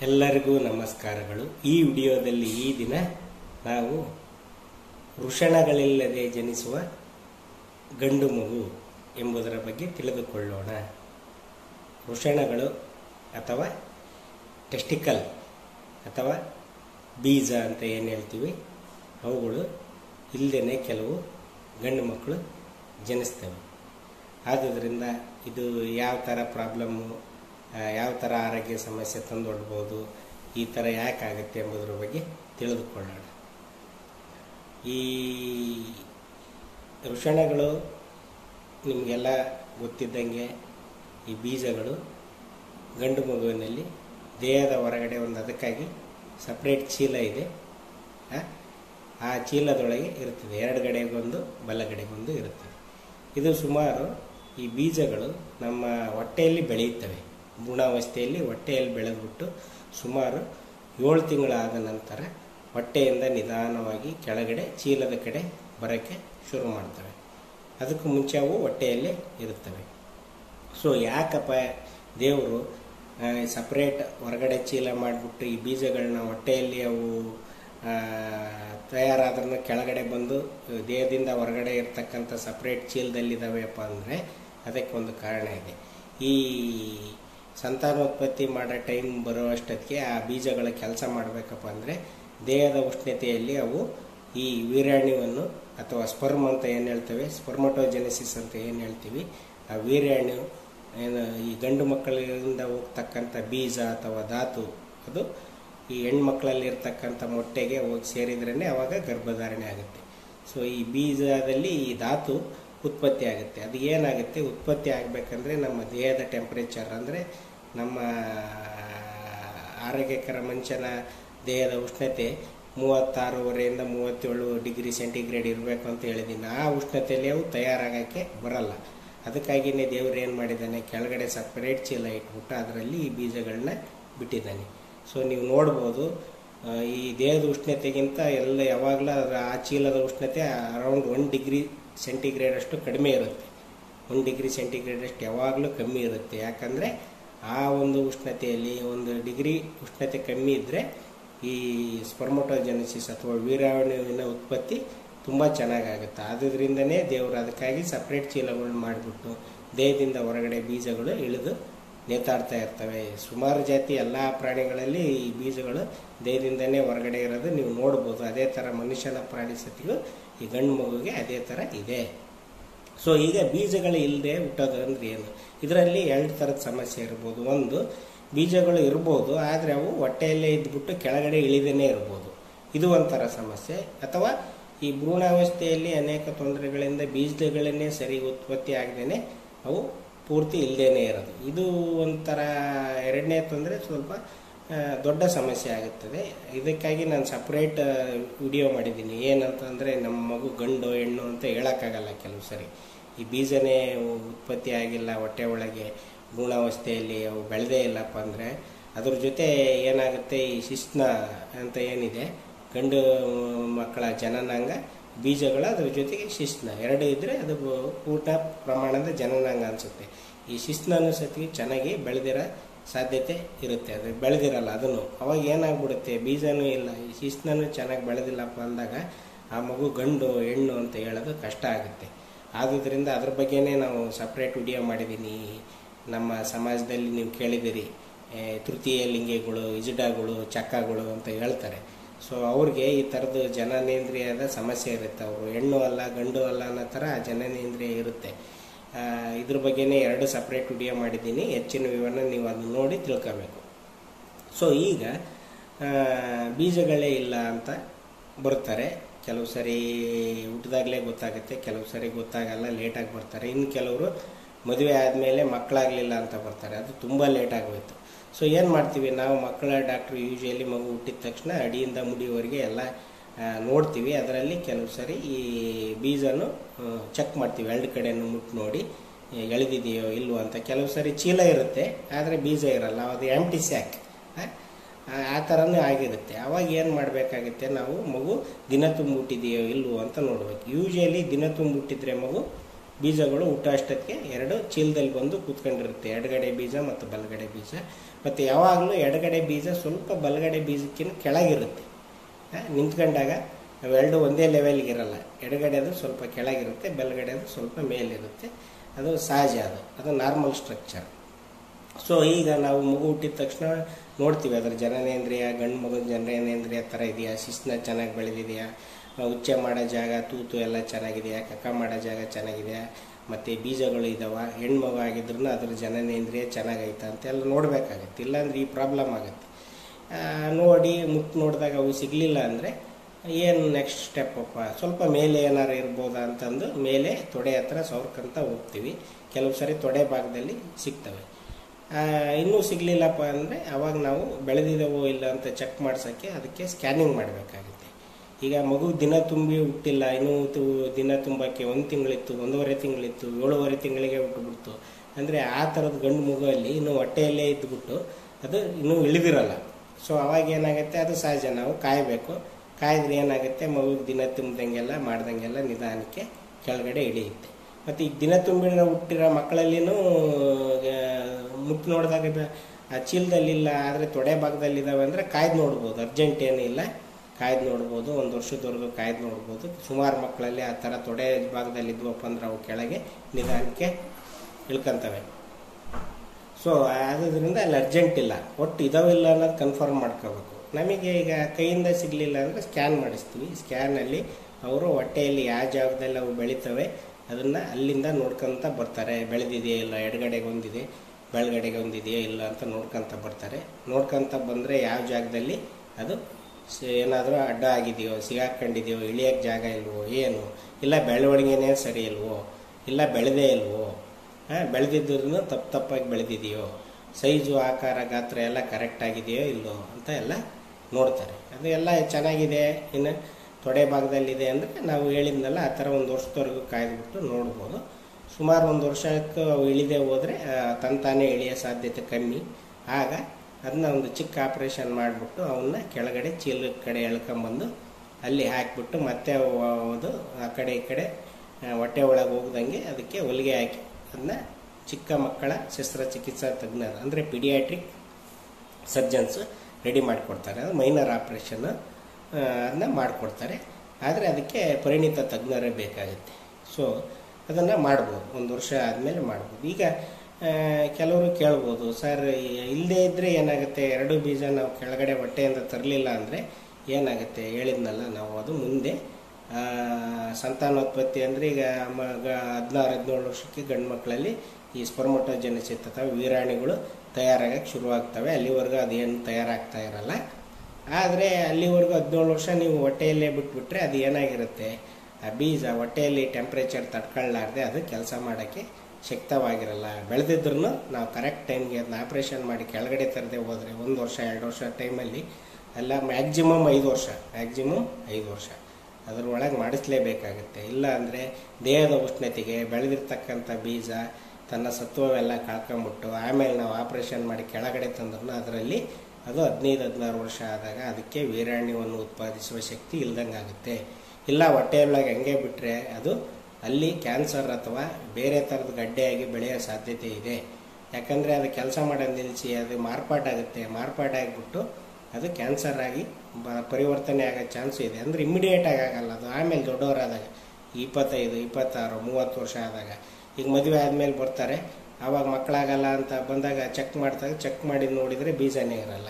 ಎಲ್ಲರಿಗೂ ನಮಸ್ಕಾರಗಳು ಈ ವಿಡಿಯೋದಲ್ಲಿ ಈ ದಿನ ನಾವು ವೃಷಣಗಳಿಲ್ಲದೆ ಜನಿಸುವ ಗಂಡು ಮಗು ಎಂಬುದರ ಬಗ್ಗೆ ತಿಳಿದುಕೊಳ್ಳೋಣ ವೃಷಣಗಳು ಅಥವಾ ಟೆಸ್ಟಿಕಲ್ ಅಥವಾ ಬೀಜ ಅಂತ ಏನು ಹೇಳ್ತೀವಿ ಅವುಗಳು ಇಲ್ಲದೇ ಕೆಲವು ಗಂಡು ಮಕ್ಕಳು ಜನಿಸ್ತವೆ ಆದುದರಿಂದ ಇದು ಯಾವ ಥರ ಪ್ರಾಬ್ಲಮ್ಮು ಯಾವ ಥರ ಆರೋಗ್ಯ ಸಮಸ್ಯೆ ತಂದೊಡ್ಬೋದು ಈ ಥರ ಯಾಕೆ ಆಗುತ್ತೆ ಎಂಬುದರ ಬಗ್ಗೆ ತಿಳಿದುಕೊಳ್ಳೋಣ ಈ ವೃಷಣಗಳು ನಿಮಗೆಲ್ಲ ಗೊತ್ತಿದ್ದಂಗೆ ಈ ಬೀಜಗಳು ಗಂಡು ಮಗುವಿನಲ್ಲಿ ದೇಹದ ಹೊರಗಡೆ ಒಂದು ಅದಕ್ಕಾಗಿ ಸಪ್ರೇಟ್ ಚೀಲ ಇದೆ ಆ, ಆ ಚೀಲದೊಳಗೆ ಇರುತ್ತದೆ ಎರಡು ಕಡೆಗೊಂದು ಬಲಗಡೆಗೊಂದು ಇರುತ್ತದೆ ಇದು ಸುಮಾರು ಈ ಬೀಜಗಳು ನಮ್ಮ ಹೊಟ್ಟೆಯಲ್ಲಿ ಬೆಳೆಯುತ್ತವೆ ಭ್ರೂಣಾವಸ್ಥೆಯಲ್ಲಿ ಹೊಟ್ಟೆಯಲ್ಲಿ ಬೆಳೆದ್ಬಿಟ್ಟು ಸುಮಾರು ಏಳು ತಿಂಗಳಾದ ನಂತರ ಹೊಟ್ಟೆಯಿಂದ ನಿಧಾನವಾಗಿ ಕೆಳಗಡೆ ಚೀಲದ ಕಡೆ ಬರೋಕ್ಕೆ ಶುರು ಮಾಡ್ತವೆ ಅದಕ್ಕೂ ಮುಂಚೆ ಅವು ಹೊಟ್ಟೆಯಲ್ಲೇ ಇರುತ್ತವೆ ಸೊ ಯಾಕಪ್ಪ ದೇವರು ಸಪ್ರೇಟ್ ಹೊರಗಡೆ ಚೀಲ ಮಾಡಿಬಿಟ್ಟು ಈ ಬೀಜಗಳನ್ನ ಹೊಟ್ಟೆಯಲ್ಲಿ ಅವು ತಯಾರಾದ್ರೂ ಕೆಳಗಡೆ ಬಂದು ದೇಹದಿಂದ ಹೊರಗಡೆ ಇರ್ತಕ್ಕಂಥ ಸಪ್ರೇಟ್ ಚೀಲದಲ್ಲಿದ್ದಾವೆಯಪ್ಪ ಅಂದರೆ ಅದಕ್ಕೊಂದು ಕಾರಣ ಇದೆ ಈ ಸಂತಾನೋತ್ಪತ್ತಿ ಮಾಡೋ ಟೈಮ್ ಬರುವಷ್ಟೊತ್ತಿಗೆ ಆ ಬೀಜಗಳ ಕೆಲಸ ಮಾಡಬೇಕಪ್ಪ ಅಂದರೆ ದೇಹದ ಉಷ್ಣತೆಯಲ್ಲಿ ಅವು ಈ ವೀರ್ಯಾಣುವನ್ನು ಅಥವಾ ಸ್ಪರ್ಮ್ ಅಂತ ಏನು ಹೇಳ್ತೇವೆ ಸ್ಪರ್ಮಟೋಜೆನೆಸಿಸ್ ಅಂತ ಏನು ಹೇಳ್ತೀವಿ ಆ ವೀರ್ಯಾಣು ಏನು ಈ ಗಂಡು ಮಕ್ಕಳಿಂದ ಹೋಗ್ತಕ್ಕಂಥ ಬೀಜ ಅಥವಾ ಧಾತು ಅದು ಈ ಹೆಣ್ಮಕ್ಳಲ್ಲಿ ಇರ್ತಕ್ಕಂಥ ಮೊಟ್ಟೆಗೆ ಹೋಗಿ ಸೇರಿದ್ರೇ ಅವಾಗ ಗರ್ಭಧಾರಣೆ ಆಗುತ್ತೆ ಸೊ ಈ ಬೀಜದಲ್ಲಿ ಈ ಧಾತು ಉತ್ಪತ್ತಿ ಆಗುತ್ತೆ ಅದು ಏನಾಗುತ್ತೆ ಉತ್ಪತ್ತಿ ಆಗಬೇಕಂದ್ರೆ ನಮ್ಮ ದೇಹದ ಟೆಂಪರೇಚರ್ ಅಂದರೆ ನಮ್ಮ ಆರೋಗ್ಯಕರ ಮನುಷ್ಯನ ದೇಹದ ಉಷ್ಣತೆ ಮೂವತ್ತಾರೂವರೆಯಿಂದ ಮೂವತ್ತೇಳು ಡಿಗ್ರಿ ಸೆಂಟಿಗ್ರೇಡ್ ಇರಬೇಕು ಅಂತ ಹೇಳಿದ್ದೀನಿ ಆ ಉಷ್ಣತೆಯಲ್ಲಿ ಅವು ತಯಾರಾಗೋಕ್ಕೆ ಬರಲ್ಲ ಅದಕ್ಕಾಗಿಯೇ ದೇವರು ಏನು ಮಾಡಿದ್ದಾನೆ ಕೆಳಗಡೆ ಸಪ್ರೇಟ್ ಚೀಲ ಇಟ್ಬಿಟ್ಟು ಅದರಲ್ಲಿ ಈ ಬೀಜಗಳನ್ನ ಬಿಟ್ಟಿದ್ದಾನೆ ಸೊ ನೀವು ನೋಡ್ಬೋದು ಆ, ಈ ದೇಹದ ಉಷ್ಣತೆಗಿಂತ ಎಲ್ಲ ಯಾವಾಗಲೂ ಅದರ ಆ ಚೀಲದ ಉಷ್ಣತೆ ಅರೌಂಡ್ ಒನ್ ಡಿಗ್ರಿ ಸೆಂಟಿಗ್ರೇಡ್ ಅಷ್ಟು ಕಡಿಮೆ ಇರುತ್ತೆ ಒನ್ ಡಿಗ್ರಿ ಸೆಂಟಿಗ್ರೇಡ್ ಅಷ್ಟು ಯಾವಾಗಲೂ ಕಮ್ಮಿ ಇರುತ್ತೆ ಯಾಕಂದರೆ ಆ ಒಂದು ಉಷ್ಣತೆಯಲ್ಲಿ ಒಂದು ಡಿಗ್ರಿ ಉಷ್ಣತೆ ಕಮ್ಮಿ ಇದ್ದರೆ ಈ ಸ್ಪರ್ಮಟೋಜೆನಿಸಿಸ್ ಅಥವಾ ವೀರಾಣುವಿನ ಉತ್ಪತ್ತಿ ತುಂಬ ಚೆನ್ನಾಗಾಗುತ್ತೆ ಆದುದರಿಂದನೇ ದೇವರು ಅದಕ್ಕಾಗಿ ಸಪ್ರೇಟ್ ಚೀಲಗಳನ್ನ ಮಾಡಿಬಿಟ್ಟು ದೇಹದಿಂದ ಹೊರಗಡೆ ಬೀಜಗಳು ಇಳಿದು ನೇತಾಡ್ತಾ ಇರ್ತವೆ ಸುಮಾರು ಜಾತಿ ಎಲ್ಲ ಪ್ರಾಣಿಗಳಲ್ಲಿ ಈ ಬೀಜಗಳು ದೇಹದಿಂದನೇ ಹೊರಗಡೆ ಇರೋದು ನೀವು ನೋಡ್ಬೋದು ಅದೇ ಥರ ಮನುಷ್ಯನ ಪ್ರಾಣಿ ಸತಿಗೂ ಈ ಗಂಡು ಮಗುಗೆ ಅದೇ ಥರ ಇದೆ ಸೊ ಈಗ ಬೀಜಗಳು ಇಲ್ಲದೆ ಹುಟ್ಟೋದು ಅಂದ್ರೆ ಏನು ಇದರಲ್ಲಿ ಎರಡು ಥರದ ಸಮಸ್ಯೆ ಇರ್ಬೋದು ಒಂದು ಬೀಜಗಳು ಇರ್ಬೋದು ಆದರೆ ಅವು ಹೊಟ್ಟೆಯಲ್ಲೇ ಇದ್ಬಿಟ್ಟು ಕೆಳಗಡೆ ಇಳಿದೇನೆ ಇರ್ಬೋದು ಇದು ಒಂಥರ ಸಮಸ್ಯೆ ಅಥವಾ ಈ ಭ್ರೂಣಾವಸ್ಥೆಯಲ್ಲಿ ಅನೇಕ ತೊಂದರೆಗಳಿಂದ ಬೀಜಗಳನ್ನೇ ಸರಿ ಉತ್ಪತ್ತಿ ಆಗದೇನೆ ಅವು ಪೂರ್ತಿ ಇಲ್ಲದೇನೆ ಇರೋದು ಇದು ಒಂಥರ ಎರಡನೇ ತೊಂದರೆ ಸ್ವಲ್ಪ ಆ, ದೊಡ್ಡ ಸಮಸ್ಯೆ ಆಗುತ್ತದೆ ಇದಕ್ಕಾಗಿ ನಾನು ಸಪ್ರೇಟ್ ವಿಡಿಯೋ ಮಾಡಿದ್ದೀನಿ ಏನಂತಂದರೆ ನಮ್ಮ ಮಗು ಗಂಡು ಹೆಣ್ಣು ಅಂತ ಹೇಳೋಕ್ಕಾಗಲ್ಲ ಕೆಲವು ಸರಿ ಈ ಬೀಜನೇ ಉತ್ಪತ್ತಿ ಆಗಿಲ್ಲ ಹೊಟ್ಟೆ ಒಳಗೆ ಭ್ರೂಣಾವಸ್ಥೆಯಲ್ಲಿ ಅವು ಬೆಳೆದೇ ಇಲ್ಲಪ್ಪ ಅಂದರೆ ಅದ್ರ ಜೊತೆ ಏನಾಗುತ್ತೆ ಈ ಶಿಶ್ನ ಅಂತ ಏನಿದೆ ಗಂಡು ಮಕ್ಕಳ ಜನನಾಂಗ ಬೀಜಗಳು ಅದ್ರ ಜೊತೆಗೆ ಶಿಶ್ನ ಎರಡು ಇದ್ದರೆ ಅದು ಪೂರ್ಣ ಪ್ರಮಾಣದ ಜನನಾಂಗ ಅನಿಸುತ್ತೆ ಈ ಶಿಶ್ನನು ಸತಿ ಚೆನ್ನಾಗಿ ಬೆಳೆದಿರೋ ಸಾಧ್ಯತೆ ಇರುತ್ತೆ ಅದು ಬೆಳೆದಿರಲ್ಲ ಅದನ್ನು ಅವಾಗ ಏನಾಗ್ಬಿಡುತ್ತೆ ಬೀಜನೂ ಇಲ್ಲ ಈ ಶಿಶ್ನನು ಚೆನ್ನಾಗಿ ಬೆಳೆದಿಲ್ಲಪ್ಪ ಅಂದಾಗ ಆ ಮಗು ಗಂಡು ಹೆಣ್ಣು ಅಂತ ಹೇಳೋದು ಕಷ್ಟ ಆಗುತ್ತೆ ಆದುದರಿಂದ ಅದ್ರ ಬಗ್ಗೆನೇ ನಾವು ಸಪ್ರೇಟ್ ವಿಡಿಯೋ ಮಾಡಿದ್ದೀನಿ ನಮ್ಮ ಸಮಾಜದಲ್ಲಿ ನೀವು ಕೇಳಿದಿರಿ ಏ, ತೃತೀಯ ಲಿಂಗಿಗಳು ಇಜಡಗಳು ಚಕ್ಕಗಳು ಅಂತ ಹೇಳ್ತಾರೆ ಸೊ ಅವ್ರಿಗೆ ಈ ಥರದ್ದು ಜನನೇಂದ್ರಿಯದ ಸಮಸ್ಯೆ ಇರುತ್ತೆ ಅವರು ಹೆಣ್ಣು ಅಲ್ಲ ಗಂಡು ಅಲ್ಲ ಅನ್ನೋ ಥರ ಜನನೇಂದ್ರಿಯ ಇರುತ್ತೆ ಆ, ಇದ್ರ ಬಗ್ಗೆನೇ ಎರಡು ಸಪ್ರೇಟ್ ವಿಡಿಯೋ ಮಾಡಿದ್ದೀನಿ ಹೆಚ್ಚಿನ ವಿವರಣ ನೀವು ಅದನ್ನ ನೋಡಿ ತಿಳ್ಕೋಬೇಕು ಸೊ ಈಗ ಆ, ಬೀಜಗಳೇ ಇಲ್ಲ ಅಂತ ಬರ್ತಾರೆ ಕೆಲವು ಸರಿ ಹುಟ್ಟಿದಾಗಲೇ ಗೊತ್ತಾಗುತ್ತೆ ಕೆಲವು ಸರಿ ಗೊತ್ತಾಗಲ್ಲ ಲೇಟಾಗಿ ಬರ್ತಾರೆ ಇನ್ನು ಕೆಲವರು ಮದುವೆ ಆದಮೇಲೆ ಮಕ್ಕಳಾಗಲಿಲ್ಲ ಅಂತ ಬರ್ತಾರೆ ಅದು ತುಂಬ ಲೇಟ್ ಆಗೋಯ್ತು ಸೊ ಏನು ಮಾಡ್ತೀವಿ ನಾವು ಮಕ್ಕಳ ಡಾಕ್ಟ್ರು ಯೂಶಲಿ ಮಗು ಹುಟ್ಟಿದ ತಕ್ಷಣ ಅಡಿಯಿಂದ ಮುಡಿಯವರೆಗೆ ಎಲ್ಲ ಆ, ನೋಡ್ತೀವಿ ಅದರಲ್ಲಿ ಕೆಲವು ಸರಿ ಈ ಬೀಜನು ಚೆಕ್ ಮಾಡ್ತೀವಿ ಎರಡು ಕಡೆನೂ ಮುಟ್ಟು ನೋಡಿ ಎಳೆದಿದೆಯೋ ಇಲ್ವೋ ಅಂತ ಕೆಲವು ಸರಿ ಚೀಲ ಇರುತ್ತೆ ಆದರೆ ಬೀಜ ಇರಲ್ಲ ಅದು ಎಂಟಿ ಸ್ಯಾಕ್ ಆ ಥರನೂ ಆಗಿರುತ್ತೆ ಅವಾಗ ಏನು ಮಾಡಬೇಕಾಗುತ್ತೆ ನಾವು ಮಗು ದಿನ ತುಂಬಿಟ್ಟಿದೆಯೋ ಇಲ್ವೋ ಅಂತ ನೋಡ್ಬೇಕು ಯೂಶಲಿ ದಿನ ತುಂಬಿಟ್ಟಿದ್ರೆ ಮಗು ಬೀಜಗಳು ಊಟ ಅಷ್ಟಕ್ಕೆ ಎರಡು ಚೀಲದಲ್ಲಿ ಬಂದು ಕೂತ್ಕೊಂಡಿರುತ್ತೆ ಎಡಗಡೆ ಬೀಜ ಮತ್ತು ಬಲಗಡೆ ಬೀಜ ಮತ್ತು ಯಾವಾಗಲೂ ಎಡಗಡೆ ಬೀಜ ಸ್ವಲ್ಪ ಬಲಗಡೆ ಬೀಜಕ್ಕಿಂತ ಕೆಳಗಿರುತ್ತೆ ಆ, ನಿಂತ್ಕೊಂಡಾಗ ಅವೆರಡು ಒಂದೇ ಲೆವೆಲ್ಗೆ ಇರಲ್ಲ ಎಡಗಡೆದು ಸ್ವಲ್ಪ ಕೆಳಗಿರುತ್ತೆ ಬಲಗಡೆದು ಸ್ವಲ್ಪ ಮೇಲಿರುತ್ತೆ ಅದು ಸಹಜ ಅದು ಅದು ನಾರ್ಮಲ್ ಸ್ಟ್ರಕ್ಚರ್ ಸೊ ಈಗ ನಾವು ಮಗು ಹುಟ್ಟಿದ ತಕ್ಷಣ ನೋಡ್ತೀವಿ ಅದರ ಜನನೇಂದ್ರಿಯ ಗಂಡು ಮಗನ ಜನನೇಂದ್ರಿಯ ಥರ ಇದೆಯಾ ಶಿಸ್ನ ಚೆನ್ನಾಗಿ ಬೆಳೆದಿದೆಯಾ ಉಚ್ಚೆ ಮಾಡೋ ಜಾಗ ತೂತು ಎಲ್ಲ ಚೆನ್ನಾಗಿದೆಯಾ ಕಕ್ಕ ಮಾಡೋ ಜಾಗ ಚೆನ್ನಾಗಿದೆಯಾ ಮತ್ತು ಬೀಜಗಳು ಇದಾವ ಹೆಣ್ಮಗು ಆಗಿದ್ರು ಅದ್ರ ಜನನೇಂದ್ರಿಯ ಚೆನ್ನಾಗೈತಾ ಅಂತೆಲ್ಲ ನೋಡಬೇಕಾಗತ್ತೆ ಇಲ್ಲಾಂದ್ರೆ ಈ ಪ್ರಾಬ್ಲಮ್ ಆಗುತ್ತೆ ಆ, ನೋಡಿ ಮುಟ್ಟು ನೋಡಿದಾಗ ಅವು ಸಿಗಲಿಲ್ಲ ಅಂದರೆ ಏನು ನೆಕ್ಸ್ಟ್ ಸ್ಟೆಪ್ ಅಪ್ಪ ಸ್ವಲ್ಪ ಮೇಲೆ ಏನಾರು ಇರ್ಬೋದಾ ಅಂತಂದು ಮೇಲೆ ತೊಡೆ ಹತ್ರ ಸೌರ್ಕಂತ ಹೋಗ್ತೀವಿ ಕೆಲವು ಸರಿ ತೊಡೆ ಭಾಗದಲ್ಲಿ ಸಿಗ್ತವೆ ಆ, ಇನ್ನೂ ಸಿಗಲಿಲ್ಲಪ್ಪ ಅಂದರೆ ಅವಾಗ ನಾವು ಬೆಳೆದಿದ್ದೇವೋ ಇಲ್ಲ ಅಂತ ಚೆಕ್ ಮಾಡ್ಸೋಕ್ಕೆ ಅದಕ್ಕೆ ಸ್ಕ್ಯಾನಿಂಗ್ ಮಾಡಬೇಕಾಗುತ್ತೆ ಈಗ ಮಗು ದಿನ ತುಂಬಿ ಹುಟ್ಟಿಲ್ಲ ಇನ್ನೂ ತು- ದಿನ ತುಂಬಕ್ಕೆ ಒಂದು ತಿಂಗಳಿತ್ತು ಒಂದೂವರೆ ತಿಂಗಳಿತ್ತು ಏಳುವರೆ ತಿಂಗಳಿಗೆ ಹುಟ್ಟುಬಿಡ್ತು ಅಂದರೆ ಆ ಥರದ ಗಂಡು ಮಗುವಲ್ಲಿ ಇನ್ನೂ ಹೊಟ್ಟೆಯಲ್ಲೇ ಇದ್ದುಬಿಟ್ಟು ಅದು ಇನ್ನೂ ಇಳಿದಿರಲ್ಲ ಸೊ ಅವಾಗ ಏನಾಗುತ್ತೆ ಅದು ಸಹಜ ನಾವು ಕಾಯಬೇಕು ಕಾಯಿದ್ರೆ ಏನಾಗುತ್ತೆ ಮಗುಗೆ ದಿನ ತುಂಬ್ದಂಗೆಲ್ಲ ಮಾಡ್ದಂಗೆಲ್ಲ ನಿಧಾನಕ್ಕೆ ಕೆಳಗಡೆ ಇಳಿಯುತ್ತೆ ಮತ್ತು ಈಗ ದಿನ ತುಂಬಿರೋ ಹುಟ್ಟಿರೋ ಮಕ್ಕಳಲ್ಲಿನೂ ಆ, ಮುಟ್ಟು ನೋಡಿದಾಗ ಬ- ಆ ಚೀಲದಲ್ಲಿಲ್ಲ ಆದರೆ ತೊಡೆ ಭಾಗದಲ್ಲಿದ್ದಾವೆ ಅಂದರೆ ಕಾಯ್ದು ನೋಡ್ಬೋದು ಅರ್ಜೆಂಟ್ ಏನಿಲ್ಲ ಕಾಯ್ದು ನೋಡ್ಬೋದು ಒಂದು ವರ್ಷದವರೆಗೂ ಕಾಯ್ದು ನೋಡ್ಬೋದು ಸುಮಾರು ಮಕ್ಕಳಲ್ಲಿ ಆ ಥರ ತೊಡೆ ಭಾಗದಲ್ಲಿ ಇದ್ವಪ್ಪ ಅಂದ್ರೆ ಅವು ಕೆಳಗೆ ನಿಧಾನಕ್ಕೆ ಇಳ್ಕೊಂತವೆ ಸೊ ಆದ್ರಿಂದ ಅಲ್ಲಿ ಅರ್ಜೆಂಟ್ ಇಲ್ಲ ಒಟ್ಟು ಇದಾವಿಲ್ಲ ಅನ್ನೋದು ಕನ್ಫರ್ಮ್ ಮಾಡ್ಕೋಬೇಕು ನಮಗೆ ಈಗ ಕೈಯಿಂದ ಸಿಗಲಿಲ್ಲ ಅಂದರೆ ಸ್ಕ್ಯಾನ್ ಮಾಡಿಸ್ತೀವಿ ಸ್ಕ್ಯಾನಲ್ಲಿ ಅವರು ಹೊಟ್ಟೆಯಲ್ಲಿ ಯಾವ ಜಾಗದಲ್ಲಿ ಅವು ಬೆಳಿತವೆ ಅದನ್ನು ಅಲ್ಲಿಂದ ನೋಡ್ಕೊಂತ ಬರ್ತಾರೆ ಬೆಳೆದಿದೆಯಾ ಇಲ್ಲ ಎಡಗಡೆಗೆ ಒಂದಿದೆ ಬೆಳಗಡೆಗೆ ಒಂದಿದೆಯಾ ಇಲ್ಲ ಅಂತ ನೋಡ್ಕೊಂತ ಬರ್ತಾರೆ ನೋಡ್ಕೊಂತ ಬಂದರೆ ಯಾವ ಜಾಗದಲ್ಲಿ ಅದು ಏನಾದರೂ ಅಡ್ಡ ಆಗಿದೆಯೋ ಸಿಗಾಕೊಂಡಿದೆಯೋ ಇಳಿಯೋಕ್ಕೆ ಜಾಗ ಇಲ್ವೋ ಏನು ಇಲ್ಲ ಬೆಳವಣಿಗೆನೇ ಸರಿ ಇಲ್ವೋ ಇಲ್ಲ ಬೆಳೆದೇ ಇಲ್ವೋ ಬೆಳೆದಿದ್ದು ತಪ್ಪು ತಪ್ಪಾಗಿ ಬೆಳೆದಿದೆಯೋ ಸೈಜು ಆಕಾರ ಗಾತ್ರ ಎಲ್ಲ ಕರೆಕ್ಟ್ ಆಗಿದೆಯೋ ಇಲ್ಲೋ ಅಂತ ಎಲ್ಲ ನೋಡ್ತಾರೆ ಅದು ಎಲ್ಲ ಚೆನ್ನಾಗಿದೆ ಇನ್ನು ತೊಡೆ ಭಾಗದಲ್ಲಿದೆ ಅಂದರೆ ನಾವು ಹೇಳಿದ್ನಲ್ಲ ಆ ಥರ ಒಂದು ವರ್ಷದವರೆಗೂ ಕಾಯ್ದುಬಿಟ್ಟು ನೋಡ್ಬೋದು ಸುಮಾರು ಒಂದು ವರ್ಷಕ್ಕೆ ಅವು ಇಳಿದೇ ಹೋದರೆ ತಂತಾನೇ ಇಳಿಯೋ ಸಾಧ್ಯತೆ ಕಮ್ಮಿ ಆಗ ಅದನ್ನ ಒಂದು ಚಿಕ್ಕ ಆಪ್ರೇಷನ್ ಮಾಡಿಬಿಟ್ಟು ಅವನ್ನ ಕೆಳಗಡೆ ಚೀಲದ ಕಡೆ ಎಳ್ಕೊಂಬಂದು ಅಲ್ಲಿ ಹಾಕಿಬಿಟ್ಟು ಮತ್ತೆ ಅವು ಅದು ಆ ಕಡೆ ಈ ಕಡೆ ಆ, ಹೊಟ್ಟೆ ಒಳಗೆ ಹೋಗ್ದಂಗೆ ಅದಕ್ಕೆ ಹೊಲಿಗೆ ಹಾಕಿ ಅದನ್ನ ಚಿಕ್ಕ ಮಕ್ಕಳ ಶಸ್ತ್ರಚಿಕಿತ್ಸಾ ತಜ್ಞರು ಅಂದರೆ ಪಿಡಿಯಾಟ್ರಿಕ್ ಸರ್ಜನ್ಸ್ ರೆಡಿ ಮಾಡಿಕೊಡ್ತಾರೆ ಅದು ಮೈನರ್ ಆಪ್ರೇಷನ್ ಅದನ್ನ ಮಾಡಿಕೊಡ್ತಾರೆ ಆದರೆ ಅದಕ್ಕೆ ಪರಿಣಿತ ತಜ್ಞರೇ ಬೇಕಾಗುತ್ತೆ ಸೊ ಅದನ್ನು ಮಾಡ್ಬೋದು ಒಂದು ವರ್ಷ ಆದಮೇಲೆ ಮಾಡ್ಬೋದು ಈಗ ಆ, ಕೆಲವರು ಕೇಳ್ಬೋದು ಸರ್ ಇಲ್ಲದೇ ಇದ್ದರೆ ಏನಾಗುತ್ತೆ ಎರಡು ಬೀಜ ನಾವು ಕೆಳಗಡೆ ಹೊಟ್ಟೆಯಿಂದ ತರಲಿಲ್ಲ ಅಂದರೆ ಏನಾಗುತ್ತೆ ಹೇಳಿದ್ನಲ್ಲ ನಾವು ಅದು ಮುಂದೆ ಆ, ಸಂತಾನೋತ್ಪತ್ತಿ ಅಂದರೆ ಈಗ ಮಗ ಹದಿನಾರು ಹದಿನೇಳು ವರ್ಷಕ್ಕೆ ಗಂಡು ಮಕ್ಕಳಲ್ಲಿ ಈ ಸ್ಪರ್ಮಟೋಜೆನಿಸಿಸ್ ಅಥವಾ ವೀರಾಣುಗಳು ತಯಾರಾಗಕ್ಕೆ ಶುರುವಾಗ್ತವೆ ಅಲ್ಲಿವರೆಗೂ ಅದೇನು ತಯಾರಾಗ್ತಾ ಇರಲ್ಲ ಆದರೆ ಅಲ್ಲಿವರೆಗೂ ಹದಿನೇಳು ವರ್ಷ ನೀವು ಹೊಟ್ಟೆಯಲ್ಲೇ ಬಿಟ್ಬಿಟ್ರೆ ಅದು ಏನಾಗಿರುತ್ತೆ ಆ ಬೀಜ ಹೊಟ್ಟೆಯಲ್ಲಿ ಟೆಂಪ್ರೇಚರ್ ತಡ್ಕೊಳ್ಳಾರ್ದೆ ಅದು ಕೆಲಸ ಮಾಡೋಕ್ಕೆ ಶಕ್ತವಾಗಿರಲ್ಲ ಬೆಳೆದಿದ್ರು ನಾವು ಕರೆಕ್ಟ್ ಟೈಮ್ಗೆ ಅದನ್ನ ಆಪ್ರೇಷನ್ ಮಾಡಿ ಕೆಳಗಡೆ ತರದೆ ಹೋದರೆ ಒಂದು ವರ್ಷ ಎರಡು ವರ್ಷ ಟೈಮಲ್ಲಿ ಎಲ್ಲ ಮ್ಯಾಕ್ಸಿಮಮ್ ಐದು ವರ್ಷ ಮ್ಯಾಕ್ಸಿಮಮ್ ಐದು ವರ್ಷ ಅದ್ರ ಒಳಗೆ ಮಾಡಿಸ್ಲೇಬೇಕಾಗುತ್ತೆ ಇಲ್ಲ ಅಂದರೆ ದೇಹದ ಉಷ್ಣತೆಗೆ ಬೆಳೆದಿರ್ತಕ್ಕಂಥ ಬೀಜ ತನ್ನ ಸತ್ವವೆಲ್ಲ ಕಳ್ಕೊಂಬಿಟ್ಟು ಆಮೇಲೆ ನಾವು ಆಪ್ರೇಷನ್ ಮಾಡಿ ಕೆಳಗಡೆ ತಂದ್ರೂ ಅದರಲ್ಲಿ ಅದು ಹದಿನೈದು ಹದಿನಾರು ವರ್ಷ ಆದಾಗ ಅದಕ್ಕೆ ವೀರಾಣ್ಯವನ್ನು ಉತ್ಪಾದಿಸುವ ಶಕ್ತಿ ಇಲ್ದಂಗೆ ಆಗುತ್ತೆ ಇಲ್ಲ ಹೊಟ್ಟೆಯೊಳಗೆ ಹಂಗೆ ಬಿಟ್ಟರೆ ಅದು ಅಲ್ಲಿ ಕ್ಯಾನ್ಸರ್ ಅಥವಾ ಬೇರೆ ಥರದ ಗಡ್ಡೆಯಾಗಿ ಬೆಳೆಯೋ ಸಾಧ್ಯತೆ ಇದೆ ಯಾಕಂದರೆ ಅದು ಕೆಲಸ ಮಾಡೋದು ನಿಲ್ಲಿಸಿ ಅದು ಮಾರ್ಪಾಟಾಗುತ್ತೆ ಮಾರ್ಪಾಟಾಗಿಬಿಟ್ಟು ಅದು ಕ್ಯಾನ್ಸರ್ ಆಗಿ ಬ ಪರಿವರ್ತನೆ ಆಗೋ ಚಾನ್ಸ್ ಇದೆ ಅಂದರೆ ಇಮಿಡಿಯೇಟ್ ಆಗಿ ಆಗಲ್ಲ ಅದು ಆಮೇಲೆ ದೊಡ್ಡವರಾದಾಗ ಇಪ್ಪತ್ತೈದು ಇಪ್ಪತ್ತಾರು ಮೂವತ್ತು ವರ್ಷ ಆದಾಗ ಈಗ ಮದುವೆ ಆದಮೇಲೆ ಬರ್ತಾರೆ ಆವಾಗ ಮಕ್ಕಳಾಗಲ್ಲ ಅಂತ ಬಂದಾಗ ಚೆಕ್ ಮಾಡಿದಾಗ ಚೆಕ್ ಮಾಡಿ ನೋಡಿದರೆ ಬೀಜನೇ ಇರಲ್ಲ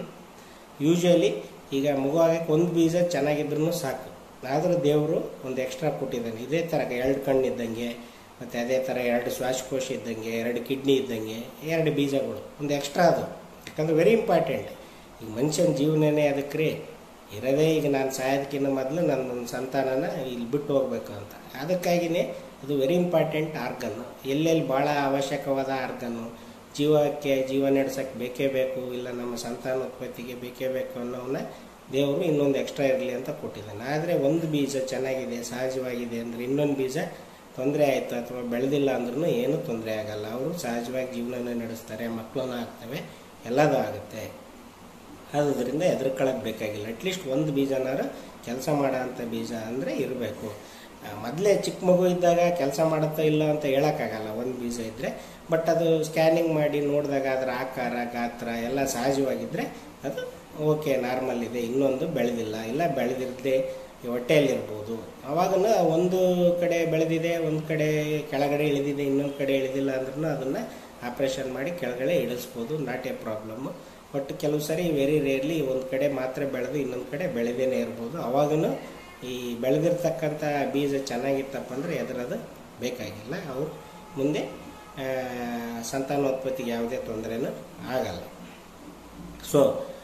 ಯೂಶ್ವಲಿ ಈಗ ಮಗು ಆಗಕ್ಕೆ ಒಂದು ಬೀಜ ಚೆನ್ನಾಗಿದ್ರೂ ಸಾಕು ಆದರೂ ದೇವರು ಒಂದು ಎಕ್ಸ್ಟ್ರಾ ಕೊಟ್ಟಿದ್ದಾನೆ ಇದೇ ಥರ ಎರಡು ಕಣ್ಣು ಇದ್ದಂಗೆ ಮತ್ತು ಅದೇ ಥರ ಎರಡು ಶ್ವಾಸಕೋಶ ಇದ್ದಂಗೆ ಎರಡು ಕಿಡ್ನಿ ಇದ್ದಂಗೆ ಎರಡು ಬೀಜಗಳು ಒಂದು ಎಕ್ಸ್ಟ್ರಾ ಅದು ಯಾಕಂದ್ರೆ ವೆರಿ ಇಂಪಾರ್ಟೆಂಟ್ ಈಗ ಮನುಷ್ಯನ ಜೀವನನೇ ಅದಕ್ಕೆ ರೀ ಇರೋದೇ ಈಗ ನಾನು ಸಾಯೋದಕ್ಕಿಂತ ಮೊದಲು ನನ್ನ ಒಂದು ಸಂತಾನನ ಇಲ್ಲಿ ಬಿಟ್ಟು ಹೋಗ್ಬೇಕು ಅಂತ ಅದಕ್ಕಾಗಿಯೇ ಅದು ವೆರಿ ಇಂಪಾರ್ಟೆಂಟ್ ಆರ್ಗನ್ನು ಎಲ್ಲೆಲ್ಲಿ ಭಾಳ ಅವಶ್ಯಕವಾದ ಆರ್ಗನ್ನು ಜೀವಕ್ಕೆ ಜೀವ ನಡೆಸೋಕ್ಕೆ ಬೇಕೇ ಬೇಕು ಇಲ್ಲ ನಮ್ಮ ಸಂತಾನೋತ್ಪತ್ತಿಗೆ ಬೇಕೇ ಬೇಕು ಅನ್ನೋವನ್ನ ದೇವರು ಇನ್ನೊಂದು ಎಕ್ಸ್ಟ್ರಾ ಇರಲಿ ಅಂತ ಕೊಟ್ಟಿದ್ದಾನೆ ಆದರೆ ಒಂದು ಬೀಜ ಚೆನ್ನಾಗಿದೆ ಸಹಜವಾಗಿದೆ ಅಂದರೆ ಇನ್ನೊಂದು ಬೀಜ ತೊಂದರೆ ಆಯಿತು ಅಥವಾ ಬೆಳೆದಿಲ್ಲ ಅಂದ್ರೂ ಏನೂ ತೊಂದರೆ ಆಗಲ್ಲ ಅವರು ಸಹಜವಾಗಿ ಜೀವನನ ನಡೆಸ್ತಾರೆ ಮಕ್ಕಳನ್ನ ಆಗ್ತವೆ ಎಲ್ಲದೂ ಆಗುತ್ತೆ ಆದುದರಿಂದ ಹೆದರ್ಕೊಳ್ಳೋಕೆ ಬೇಕಾಗಿಲ್ಲ ಅಟ್ಲೀಸ್ಟ್ ಒಂದು ಬೀಜನಾರು ಕೆಲಸ ಮಾಡೋ ಅಂಥ ಬೀಜ ಅಂದರೆ ಇರಬೇಕು ಮೊದಲೇ ಚಿಕ್ಕ ಮಗು ಇದ್ದಾಗ ಕೆಲಸ ಮಾಡುತ್ತಾ ಇಲ್ಲ ಅಂತ ಹೇಳೋಕ್ಕಾಗಲ್ಲ ಒಂದು ಬೀಜ ಇದ್ದರೆ ಬಟ್ ಅದು ಸ್ಕ್ಯಾನಿಂಗ್ ಮಾಡಿ ನೋಡಿದಾಗ ಅದರ ಆಕಾರ ಗಾತ್ರ ಎಲ್ಲ ಸಹಜವಾಗಿದ್ದರೆ ಅದು ಓಕೆ ನಾರ್ಮಲ್ ಇದೆ ಇನ್ನೊಂದು ಬೆಳೆದಿಲ್ಲ ಇಲ್ಲ ಬೆಳೆದಿರದೆ ಹೊಟ್ಟೆಯಲ್ಲಿರ್ಬೋದು ಅವಾಗನ ಒಂದು ಕಡೆ ಬೆಳೆದಿದೆ ಒಂದು ಕಡೆ ಕೆಳಗಡೆ ಇಳಿದಿದೆ ಇನ್ನೊಂದು ಕಡೆ ಇಳಿದಿಲ್ಲ ಅಂದ್ರೂ ಅದನ್ನು ಆಪ್ರೇಷನ್ ಮಾಡಿ ಕೆಳಗಡೆ ಇಳಿಸ್ಬೋದು ನಾಟ್ ಎ ಪ್ರಾಬ್ಲಮ್ಮು ಬಟ್ ಕೆಲವು ಸರಿ ವೆರಿ ರೇರ್ಲಿ ಒಂದು ಕಡೆ ಮಾತ್ರ ಬೆಳೆದು ಇನ್ನೊಂದು ಕಡೆ ಬೆಳೆದೇನೆ ಇರ್ಬೋದು ಅವಾಗೂ ಈ ಬೆಳೆದಿರ್ತಕ್ಕಂಥ ಬೀಜ ಚೆನ್ನಾಗಿತ್ತಪ್ಪ ಅಂದರೆ ಎದುರದು ಬೇಕಾಗಿಲ್ಲ ಅವು ಮುಂದೆ ಆ, ಸಂತಾನೋತ್ಪತ್ತಿಗೆ ಯಾವುದೇ ತೊಂದರೆನೂ ಆಗಲ್ಲ ಸೊ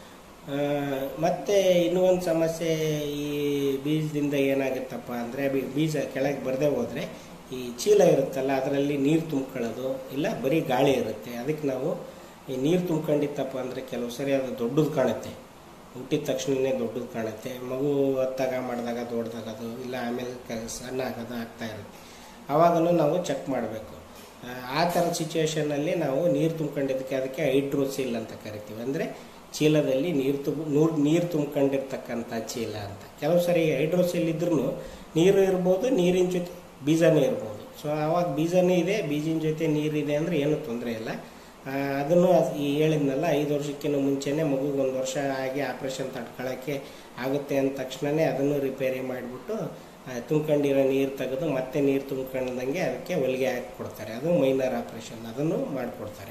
ಮತ್ತೆ ಇನ್ನೂ ಒಂದು ಸಮಸ್ಯೆ ಈ ಬೀಜದಿಂದ ಏನಾಗುತ್ತಪ್ಪ ಅಂದರೆ ಬೀಜ ಕೆಳಗೆ ಬರದೇ ಹೋದರೆ ಈ ಚೀಲ ಇರುತ್ತಲ್ಲ ಅದರಲ್ಲಿ ನೀರು ತುಂಬ್ಕೊಳ್ಳೋದು ಇಲ್ಲ ಬರೀ ಗಾಳಿ ಇರುತ್ತೆ ಅದಕ್ಕೆ ನಾವು ಈ ನೀರು ತುಂಬ್ಕೊಂಡಿತ್ತಪ್ಪ ಅಂದರೆ ಕೆಲವು ಸರಿ ಅದು ದೊಡ್ಡದು ಕಾಣುತ್ತೆ ಹುಟ್ಟಿದ ತಕ್ಷಣನೇ ದೊಡ್ಡದು ಕಾಣುತ್ತೆ ಮಗು ಹೊತ್ತಾಗ ಮಾಡಿದಾಗ ದೊಡ್ಡದಾಗೋದು ಇಲ್ಲ ಆಮೇಲೆ ಕ ಸಣ್ಣ ಆಗೋದು ಆಗ್ತಾ ಇರುತ್ತೆ ಆವಾಗಲೂ ನಾವು ಚೆಕ್ ಮಾಡಬೇಕು ಆ ಥರದ ಸಿಚುವೇಶನಲ್ಲಿ ನಾವು ನೀರು ತುಂಬ್ಕೊಂಡಿದ್ದಕ್ಕೆ ಅದಕ್ಕೆ ಹೈಡ್ರೋಸಿಲ್ ಅಂತ ಕರಿತೀವಿ ಅಂದರೆ ಚೀಲದಲ್ಲಿ ನೀರು ತುಂಬ ನೂರು ನೀರು ತುಂಬ್ಕೊಂಡಿರ್ತಕ್ಕಂಥ ಚೀಲ ಅಂತ ಕೆಲವು ಸರಿ ಹೈಡ್ರೋಸಿಲ್ ಇದ್ರೂ ನೀರು ಇರ್ಬೋದು ನೀರಿನ ಜೊತೆ ಬೀಜನೂ ಇರ್ಬೋದು ಸೊ ಆವಾಗ ಬೀಜನೂ ಇದೆ ಬೀಜಿನ ಜೊತೆ ನೀರಿದೆ ಅಂದರೆ ಏನೂ ತೊಂದರೆ ಇಲ್ಲ ಆ, ಅದನ್ನು ಈ ಹೇಳಿದ್ನಲ್ಲ ಐದು ವರ್ಷಕ್ಕಿಂತ ಮುಂಚೆನೇ ಮಗುಗೆ ಒಂದು ವರ್ಷ ಆಗಿ ಆಪ್ರೇಷನ್ ತಡ್ಕೊಳ್ಳೋಕ್ಕೆ ಆಗುತ್ತೆ ಅಂದ ತಕ್ಷಣವೇ ಅದನ್ನು ರಿಪೇರಿ ಮಾಡಿಬಿಟ್ಟು ತುಂಬ್ಕೊಂಡಿರೋ ನೀರು ತೆಗೆದು ಮತ್ತೆ ನೀರು ತುಂಬ್ಕೊಂಡಂಗೆ ಅದಕ್ಕೆ ಹೊಲಿಗೆ ಹಾಕಿ ಕೊಡ್ತಾರೆ ಅದು ಮೈನರ್ ಆಪ್ರೇಷನ್ ಅದನ್ನು ಮಾಡಿಕೊಡ್ತಾರೆ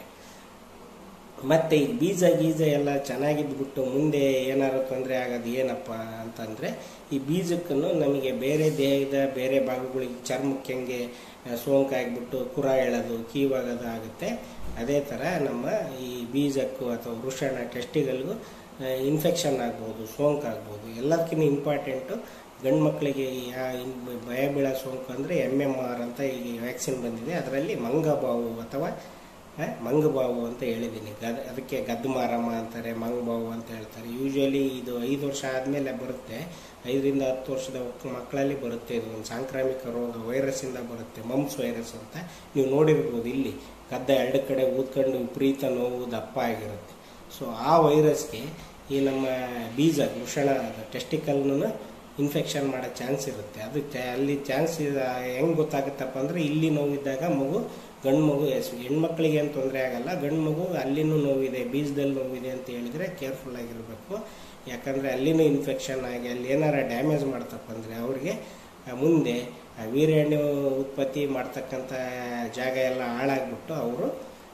ಮತ್ತೆ ಈ ಬೀಜ ಗೀಜ ಎಲ್ಲ ಚೆನ್ನಾಗಿದ್ಬಿಟ್ಟು ಮುಂದೆ ಏನಾದ್ರು ತೊಂದರೆ ಆಗೋದು ಏನಪ್ಪ ಅಂತಂದರೆ ಈ ಬೀಜಕ್ಕೂ ನಮಗೆ ಬೇರೆ ದೇಹದ ಬೇರೆ ಭಾಗಗಳಿಗೆ ಚರ್ಮಕ್ಕೆ ಹೆಂಗೆ ಸೋಂಕಾಗ್ಬಿಟ್ಟು ಕುರ ಎಳೋದು ಕೀವಾಗೋದು ಆಗುತ್ತೆ ಅದೇ ಥರ ನಮ್ಮ ಈ ಬೀಜಕ್ಕೂ ಅಥವಾ ವೃಷಣ ಟೆಸ್ಟಿಗಳಿಗೂ ಇನ್ಫೆಕ್ಷನ್ ಆಗ್ಬೋದು ಸೋಂಕಾಗ್ಬೋದು ಎಲ್ಲದಕ್ಕಿಂತ ಇಂಪಾರ್ಟೆಂಟು ಗಂಡು ಮಕ್ಕಳಿಗೆ ಯಾ ಇನ್- ಭಯ ಬೀಳೋ ಸೋಂಕು ಅಂದರೆ ಎಮ್ ಎಮ್ ಆರ್ ಅಂತ ಈಗ ವ್ಯಾಕ್ಸಿನ್ ಬಂದಿದೆ ಅದರಲ್ಲಿ ಮಂಗಬಾವು ಅಥವಾ ಆ, ಮಂಗಬಾವು ಅಂತ ಹೇಳಿದ್ದೀನಿ ಗದ್ ಅದಕ್ಕೆ ಗದ್ದು ಮಾರಮ್ಮ ಅಂತಾರೆ ಮಂಗಬಾವು ಅಂತ ಹೇಳ್ತಾರೆ ಯೂಶ್ವಲಿ ಇದು ಐದು ವರ್ಷ ಆದಮೇಲೆ ಬರುತ್ತೆ ಐದರಿಂದ ಹತ್ತು ವರ್ಷದ ಮಕ್ಕಳಲ್ಲಿ ಬರುತ್ತೆ ಇದು ಒಂದು ಸಾಂಕ್ರಾಮಿಕ ರೋಗ ವೈರಸ್ಸಿಂದ ಬರುತ್ತೆ ಮಮ್ಸ್ ವೈರಸ್ ಅಂತ ನೀವು ನೋಡಿರ್ಬೋದು ಇಲ್ಲಿ ಗದ್ದ ಎರಡು ಕಡೆ ಊದ್ಕೊಂಡು ವಿಪರೀತ ನೋವು ದಪ್ಪ ಆಗಿರುತ್ತೆ ಸೊ ಆ ವೈರಸ್ಗೆ ಈ ನಮ್ಮ ಬೀಜ ವೃಷಣ ಟೆಸ್ಟಿಕಲ್ನು ಇನ್ಫೆಕ್ಷನ್ ಮಾಡೋ ಚಾನ್ಸ್ ಇರುತ್ತೆ ಅದು ಚ- ಅಲ್ಲಿ ಚಾನ್ಸ್ ಹೆಂಗೆ ಗೊತ್ತಾಗುತ್ತಪ್ಪ ಅಂದರೆ ಇಲ್ಲಿ ನೋವಿದ್ದಾಗ ಮಗು ಗಂಡು ಮಗು ಎಸ್ ಹೆಣ್ಮಕ್ಳಿಗೆ ಏನು ತೊಂದರೆ ಆಗಲ್ಲ ಗಂಡು ಮಗು ಅಲ್ಲಿನೂ ನೋವಿದೆ ಬೀಜದಲ್ಲಿ ನೋವಿದೆ ಅಂತ ಹೇಳಿದರೆ ಕೇರ್ಫುಲ್ ಆಗಿರಬೇಕು ಯಾಕಂದರೆ ಅಲ್ಲಿನೂ ಇನ್ಫೆಕ್ಷನ್ ಆಗಿ ಅಲ್ಲಿ ಏನಾರ ಡ್ಯಾಮೇಜ್ ಮಾಡ್ತಪ್ಪ ಅಂದರೆ ಅವ್ರಿಗೆ ಆ, ಮುಂದೆ ಆ ವೀರ್ಯಾಣು ಉತ್ಪತ್ತಿ ಮಾಡ್ತಕ್ಕಂಥ ಜಾಗ ಎಲ್ಲ ಹಾಳಾಗ್ಬಿಟ್ಟು ಅವರು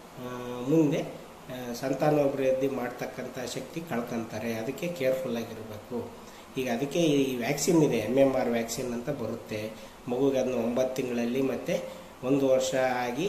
ಮುಂದೆ ಆ, ಸಂತಾನೋಭಿವೃದ್ಧಿ ಮಾಡ್ತಕ್ಕಂಥ ಶಕ್ತಿ ಕಳ್ಕೊಂತಾರೆ ಅದಕ್ಕೆ ಕೇರ್ಫುಲ್ ಆಗಿರಬೇಕು ಈಗ ಅದಕ್ಕೆ ಈ ವ್ಯಾಕ್ಸಿನ್ ಇದೆ ಎಮ್ ಎಮ್ ಆರ್ ವ್ಯಾಕ್ಸಿನ್ ಅಂತ ಬರುತ್ತೆ ಮಗುಗೆ ಅದನ್ನ ಒಂಬತ್ತು ತಿಂಗಳಲ್ಲಿ ಮತ್ತು ಒಂದು ವರ್ಷ ಆಗಿ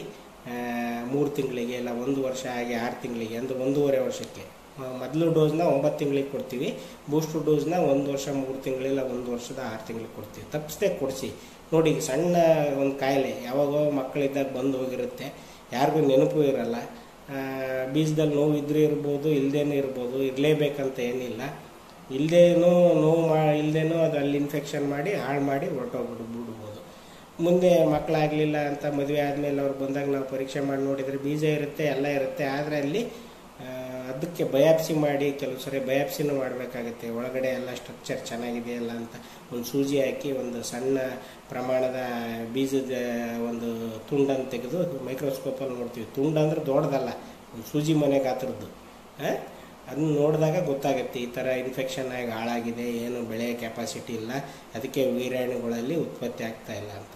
ಮೂರು ತಿಂಗಳಿಗೆ ಇಲ್ಲ ಒಂದು ವರ್ಷ ಆಗಿ ಆರು ತಿಂಗಳಿಗೆ ಅಂದರೆ ಒಂದೂವರೆ ವರ್ಷಕ್ಕೆ ಮೊದಲು ಡೋಸ್ನ ಒಂಬತ್ತು ತಿಂಗಳಿಗೆ ಕೊಡ್ತೀವಿ ಬೂಸ್ಟರ್ ಡೋಸ್ನ ಒಂದು ವರ್ಷ ಮೂರು ತಿಂಗಳಿಲ್ಲ ಒಂದು ವರ್ಷದ ಆರು ತಿಂಗಳಿಗೆ ಕೊಡ್ತೀವಿ ತಪ್ಪಿಸ್ದೆ ಕೊಡಿಸಿ ನೋಡಿ ಈಗ ಸಣ್ಣ ಒಂದು ಕಾಯಿಲೆ ಯಾವಾಗೋ ಮಕ್ಕಳಿದ್ದಾಗ ಬಂದು ಹೋಗಿರುತ್ತೆ ಯಾರಿಗೂ ನೆನಪು ಇರಲ್ಲ ಆ, ಬೀಜದಲ್ಲಿ ನೋವು ಇದ್ರೂ ಇರ್ಬೋದು ಇಲ್ಲದೇನೂ ಇರ್ಬೋದು ಇರಲೇಬೇಕಂತ ಏನಿಲ್ಲ ಇಲ್ಲದೇನೂ ನೋವು ಮಾ ಇಲ್ಲದೇನೂ ಅದು ಅಲ್ಲಿ ಇನ್ಫೆಕ್ಷನ್ ಮಾಡಿ ಹಾಳು ಮಾಡಿ ಹೊರಟೋಗ್ಬಿಡು ಬಿಡ್ಬೋದು ಮುಂದೆ ಮಕ್ಕಳಾಗಲಿಲ್ಲ ಅಂತ ಮದುವೆ ಆದಮೇಲೆ ಅವ್ರು ಬಂದಾಗ ನಾವು ಪರೀಕ್ಷೆ ಮಾಡಿ ನೋಡಿದರೆ ಬೀಜ ಇರುತ್ತೆ ಎಲ್ಲ ಇರುತ್ತೆ ಆದರೆ ಅಲ್ಲಿ ಆ, ಅದಕ್ಕೆ ಬಯಾಪ್ಸಿ ಮಾಡಿ ಕೆಲವು ಸರಿ ಬಯಾಪ್ಸಿನೂ ಮಾಡಬೇಕಾಗುತ್ತೆ ಒಳಗಡೆ ಎಲ್ಲ ಸ್ಟ್ರಕ್ಚರ್ ಚೆನ್ನಾಗಿದೆಯಲ್ಲ ಅಂತ ಒಂದು ಸೂಜಿ ಹಾಕಿ ಒಂದು ಸಣ್ಣ ಪ್ರಮಾಣದ ಬೀಜದ ಒಂದು ತುಂಡನ್ನು ತೆಗೆದು ಮೈಕ್ರೋಸ್ಕೋಪಲ್ಲಿ ನೋಡ್ತೀವಿ ತುಂಡು ಅಂದ್ರೆ ದೊಡ್ಡದಲ್ಲ ಒಂದು ಸೂಜಿ ಮನೆ ಗಾತ್ರದ್ದು ಆ? ಅದನ್ನ ನೋಡಿದಾಗ ಗೊತ್ತಾಗುತ್ತೆ ಈ ಥರ ಇನ್ಫೆಕ್ಷನ್ ಆಗಿ ಹಾಳಾಗಿದೆ ಏನು ಬೆಳೆಯ ಕೆಪಾಸಿಟಿ ಇಲ್ಲ ಅದಕ್ಕೆ ವೀರ್ಯಾಣುಗಳಲ್ಲಿ ಉತ್ಪತ್ತಿ ಆಗ್ತಾ ಇಲ್ಲ ಅಂತ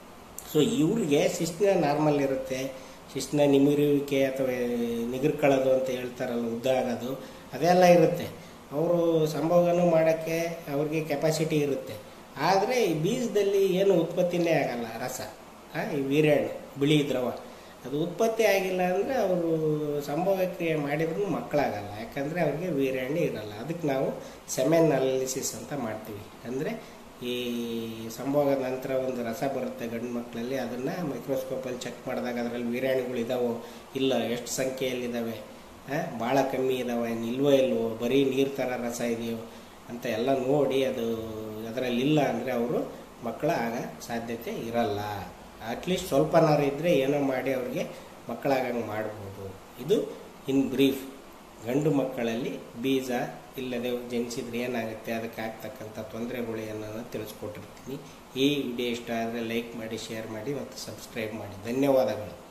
ಸೊ ಇವ್ರಿಗೆ ಶಿಸ್ತಿನ ನಾರ್ಮಲ್ ಇರುತ್ತೆ ಶಿಸ್ತಿನ ನಿಮಿರುವಿಕೆ ಅಥವಾ ನಿಗರ್ಕೊಳ್ಳೋದು ಅಂತ ಹೇಳ್ತಾರಲ್ಲ ಉದ್ದ ಆಗೋದು ಅದೆಲ್ಲ ಇರುತ್ತೆ ಅವರು ಸಂಭೋಗನೂ ಮಾಡೋಕ್ಕೆ ಅವ್ರಿಗೆ ಕೆಪಾಸಿಟಿ ಇರುತ್ತೆ ಆದರೆ ಈ ಬೀಜದಲ್ಲಿ ಏನು ಉತ್ಪತ್ತಿನೇ ಆಗಲ್ಲ ರಸ ಆ, ಈ ವೀರ್ಯಾಣು ಬಿಳಿ ದ್ರವ ಅದು ಉತ್ಪತ್ತಿ ಆಗಿಲ್ಲ ಅಂದರೆ ಅವರು ಸಂಭೋಗ ಕ್ರಿಯೆ ಮಾಡಿದ್ರು ಮಕ್ಕಳಾಗಲ್ಲ ಯಾಕಂದರೆ ಅವ್ರಿಗೆ ವೀರ್ಯಾಣು ಇರಲ್ಲ ಅದಕ್ಕೆ ನಾವು ಸೆಮೆನ್ ಅನಾಲಿಸಿಸ್ ಅಂತ ಮಾಡ್ತೀವಿ ಅಂದರೆ ಈ ಸಂಭೋಗದ ನಂತರ ಒಂದು ರಸ ಬರುತ್ತೆ ಗಂಡು ಮಕ್ಕಳಲ್ಲಿ ಅದನ್ನು ಮೈಕ್ರೋಸ್ಕೋಪಲ್ಲಿ ಚೆಕ್ ಮಾಡಿದಾಗ ಅದರಲ್ಲಿ ವೀರ್ಯಾಣುಗಳು ಇದಾವೋ ಇಲ್ಲ ಎಷ್ಟು ಸಂಖ್ಯೆಯಲ್ಲಿದ್ದಾವೆ ಭಾಳ ಕಮ್ಮಿ ಇದಾವೆ ಇನ್ನು ಇಲ್ವೋ ಇಲ್ವೋ ಬರೀ ನೀರು ಥರ ರಸ ಇದೆಯೋ ಅಂತ ಎಲ್ಲ ನೋಡಿ ಅದು ಅದರಲ್ಲಿ ಇಲ್ಲ ಅಂದರೆ ಅವರು ಮಕ್ಕಳ ಆಗ ಸಾಧ್ಯತೆ ಇರಲ್ಲ ಅಟ್ಲೀಸ್ಟ್ ಸ್ವಲ್ಪನಾರು ಇದ್ದರೆ ಏನೋ ಮಾಡಿ ಅವ್ರಿಗೆ ಮಕ್ಕಳಾಗಂಗೆ ಮಾಡ್ಬೋದು ಇದು ಇನ್ ಬ್ರೀಫ್ ಗಂಡು ಮಕ್ಕಳಲ್ಲಿ ಬೀಜ ಇಲ್ಲದೆ ಜನಿಸಿದ್ರೆ ಏನಾಗುತ್ತೆ ಅದಕ್ಕೆ ಆಗ್ತಕ್ಕಂಥ ತೊಂದರೆಗಳು ಏನನ್ನು ತಿಳಿಸ್ಕೊಟ್ಟಿರ್ತೀನಿ ಈ ವಿಡಿಯೋ ಇಷ್ಟ ಆದರೆ ಲೈಕ್ ಮಾಡಿ ಶೇರ್ ಮಾಡಿ ಮತ್ತು ಸಬ್ಸ್ಕ್ರೈಬ್ ಮಾಡಿ ಧನ್ಯವಾದಗಳು